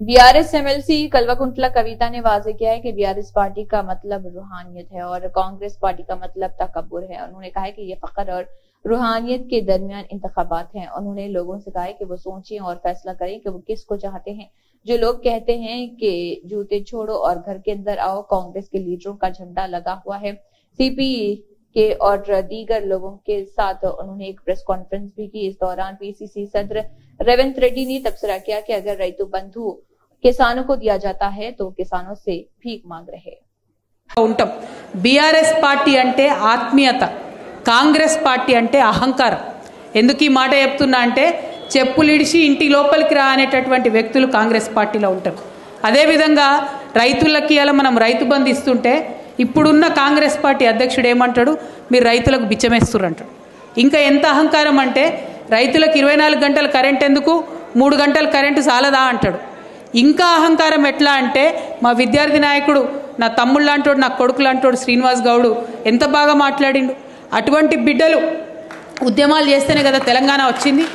BRS MLC कल्वाकुंटला कविता ने वाजे किया है कि बीआरएस पार्टी का मतलब रूहानियत है और कांग्रेस पार्टी का मतलब तकबर है उन्होंने कहा है कि ये फकर और रूहानियत के दरमियान इंतखाबात हैं उन्होंने लोगों से कहा है कि वो सोचें और फैसला करें कि वो किसको चाहते हैं जो लोग कहते हैं कि जूते छोड़ो और घर के अंदर आओ कांग्रेस के लीडरों का झंडा लगा हुआ है सीपी के और दीगर लोगों के साथ उन्होंने एक प्रेस कॉन्फ्रेंस भी की इस दौरान पीसीसी सदर रेवंत रेड्डी ने तबसरा किया कि अगर रैतु बंधु किसानों को दिया जाता है तो किसानों से भीख मांग रहे ఉంటాం బీఆర్ఎస్ పార్టీ అంటే ఆత్మీయత కాంగ్రెస్ పార్టీ అంటే అహంకారం ఎందుకు ఈ మాట చెప్తున్నా అంటే చెప్పులిడిచి ఇంటి లోపలికి రా అనేటటువంటి వ్యక్తులు కాంగ్రెస్ పార్టీలో ఉంటారు అదేవిధంగా రైతులకి ఇలా మనం రైతు బంధు ఇస్తుంటే ఇప్పుడున్న కాంగ్రెస్ పార్టీ అధ్యక్షుడు ఏమంటాడు మీరు రైతులకు బిచ్చమేస్తున్నారు అంటాడు ఇంకా ఎంత అహంకారం అంటే రైతులకు ఇరవై నాలుగు గంటల కరెంట్ ఎందుకు మూడు గంటల కరెంటు చాలదా అంటాడు ఇంకా అహంకారం ఎట్లా అంటే మా విద్యార్థి నాయకుడు నా తమ్ముడు లాంటోడు నా కొడుకు లాంటోడు శ్రీనివాస్ గౌడు ఎంత బాగా మాట్లాడిండు అటువంటి బిడ్డలు ఉద్యమాలు చేస్తేనే కదా తెలంగాణ వచ్చింది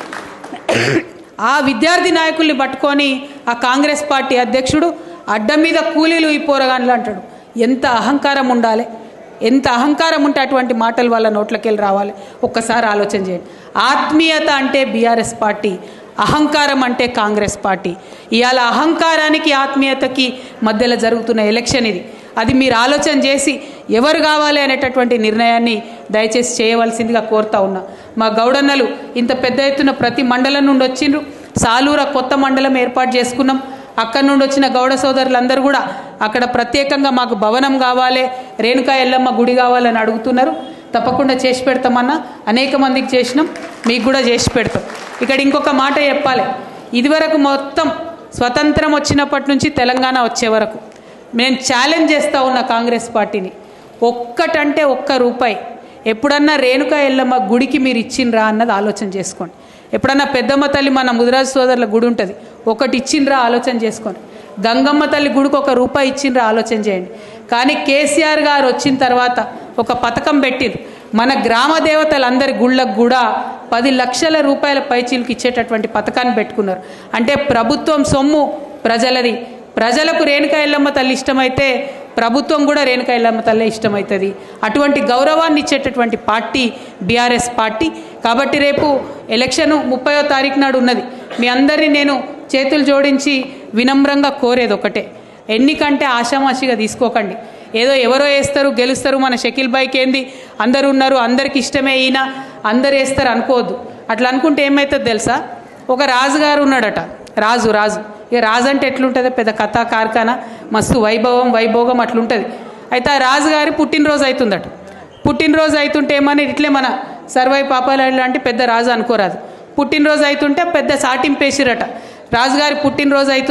ఆ విద్యార్థి నాయకుల్ని పట్టుకొని ఆ కాంగ్రెస్ పార్టీ అధ్యక్షుడు అడ్డ మీద కూలీలు ఈ పోరగాన్లు అంటాడు ఎంత అహంకారం ఉండాలి ఎంత అహంకారం ఉంటే అటువంటి మాటలు వాళ్ళ నోట్లకెళ్ళి రావాలి ఒక్కసారి ఆలోచన చేయండి ఆత్మీయత అంటే బీఆర్ఎస్ పార్టీ అహంకారం అంటే కాంగ్రెస్ పార్టీ ఇవాళ అహంకారానికి ఆత్మీయతకి మధ్యలో జరుగుతున్న ఎలక్షన్ ఇది అది మీరు ఆలోచన చేసి ఎవరు కావాలి అనేటటువంటి నిర్ణయాన్ని దయచేసి చేయవలసిందిగా కోరుతా ఉన్నా మా గౌడన్నలు ఇంత పెద్ద ఎత్తున ప్రతి మండలం నుండి వచ్చిండ్రు సాలూర కొత్త మండలం ఏర్పాటు చేసుకున్నాం అక్కడి నుండి వచ్చిన గౌడ సోదరులందరూ కూడా అక్కడ ప్రత్యేకంగా మాకు భవనం కావాలి రేణుకా ఎల్లమ్మ గుడి కావాలని అడుగుతున్నారు తప్పకుండా చేసి పెడతామన్నా అనేక మందికి చేసినాం మీకు కూడా చేసి పెడతాం ఇక్కడ ఇంకొక మాట చెప్పాలి ఇదివరకు మొత్తం స్వతంత్రం వచ్చినప్పటి నుంచి తెలంగాణ వచ్చే వరకు నేను ఛాలెంజ్ చేస్తూ ఉన్న కాంగ్రెస్ పార్టీని ఒక్కటంటే ఒక్క రూపాయి ఎప్పుడన్నా రేణుకా ఎల్లమ్మ గుడికి మీరు ఇచ్చిండ్రా అన్నది ఆలోచన చేసుకోండి ఎప్పుడన్నా పెద్దమ్మ తల్లి మన ముదిరాజు సోదరుల గుడి ఉంటుంది ఒకటి ఇచ్చిండ్రా ఆలోచన చేసుకోండి గంగమ్మ తల్లి గుడికి ఒక రూపాయి ఇచ్చిండ్రా ఆలోచన చేయండి కానీ కేసీఆర్ గారు వచ్చిన తర్వాత ఒక పథకం పెట్టిండ్రు మన గ్రామ దేవతలందరి గుళ్ళకు కూడా పది లక్షల రూపాయల పైచీలకు ఇచ్చేటటువంటి పథకాన్ని పెట్టుకున్నారు అంటే ప్రభుత్వం సొమ్ము ప్రజలది ప్రజలకు రేణుకా ఎల్లమ్మ తల్లి ఇష్టమైతే ప్రభుత్వం కూడా రేణుకా ఎల్లమ్మ తల్లి ఇష్టమవుతుంది అటువంటి గౌరవాన్ని ఇచ్చేటటువంటి పార్టీ బీఆర్ఎస్ పార్టీ కాబట్టి రేపు ఎలక్షన్ ముప్పయో తారీఖు నాడు ఉన్నది మీ అందరినీ నేను చేతులు జోడించి వినమ్రంగా కోరేది ఒకటే ఎన్నికంటే ఆషామాషిగా తీసుకోకండి ఏదో ఎవరో వేస్తారు గెలుస్తారు మన షకీల్ బైక్ ఏంది అందరు ఉన్నారు అందరికి ఇష్టమే ఈయన అందరు వేస్తారు అనుకోవద్దు అట్లా అనుకుంటే ఏమవుతుంది తెలుసా ఒక రాజుగారు ఉన్నాడట రాజు రాజు ఇక రాజు అంటే ఎట్లుంటుంది పెద్ద కథా కార్ఖానా మస్తు వైభవం వైభోగం అట్లుంటుంది అయితే ఆ రాజుగారి పుట్టినరోజు అవుతుందట పుట్టినరోజు అవుతుంటే ఏమని ఇట్లే మన సర్వై పాపాలు లాంటి పెద్ద రాజు అనుకోరాదు పుట్టినరోజు అవుతుంటే పెద్ద సాటింపేసిరట రాజుగారి పుట్టినరోజు అవుతుంది